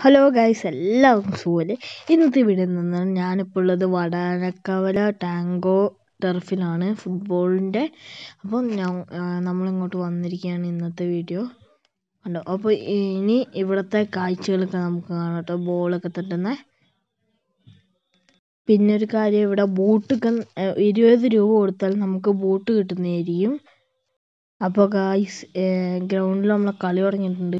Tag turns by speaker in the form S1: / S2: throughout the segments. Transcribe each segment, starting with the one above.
S1: hello guys എല്ലാവർക്കും സുഖമല്ലേ ഇന്നത്തെ വീഡിയോ നിന്നാണ് ഞാനിപ്പോൾ ഉള്ളത് വടാനക്കവല ടാങ്കോ ടർഫിലാണ് ഫുട്ബോളിൻ്റെ അപ്പോൾ ഞാൻ നമ്മളിങ്ങോട്ട് വന്നിരിക്കുകയാണ് ഇന്നത്തെ വീഡിയോ കണ്ടോ അപ്പോൾ ഇനി ഇവിടുത്തെ കാഴ്ചകളൊക്കെ നമുക്ക് കാണാം കേട്ടോ ബോളൊക്കെ തട്ടുന്ന പിന്നെ ഒരു കാര്യം ഇവിടെ ബൂട്ടൊക്കെ ഇരുപത് രൂപ കൊടുത്താൽ നമുക്ക് ബൂട്ട് കിട്ടുന്നതായിരിക്കും അപ്പോൾ ഗായ്സ് ഗ്രൗണ്ടിൽ നമ്മളെ കളി തുടങ്ങിയിട്ടുണ്ട്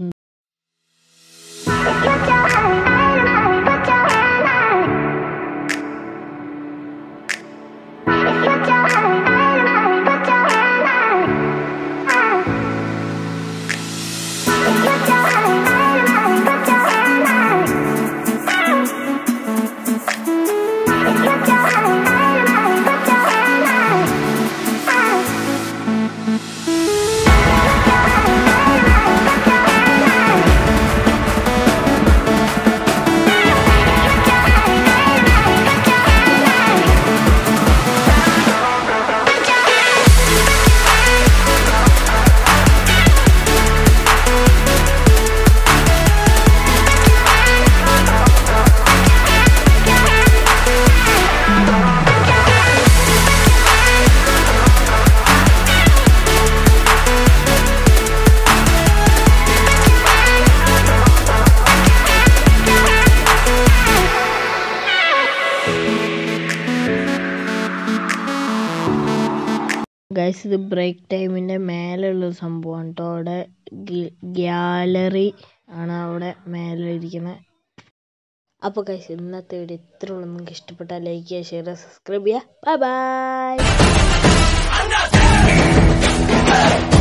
S1: ഗൈസ് ഇത് ബ്രേക്ക് ടൈമിൻ്റെ മേലെയുള്ള സംഭവമാണ് കേട്ടോ അവിടെ ഗ്യാലറി ആണ് അവിടെ മേലെ ഇരിക്കുന്നത് അപ്പോൾ ഗൈസ് ഇന്നത്തെ വീഡിയോ ഇത്ര ഉള്ളൂ നിങ്ങൾക്ക് ഇഷ്ടപ്പെട്ടാൽ ലൈക്ക് ചെയ്യുക ഷെയർ ചെയ്യുക സബ്സ്ക്രൈബ് ചെയ്യുക ബൈ ബൈ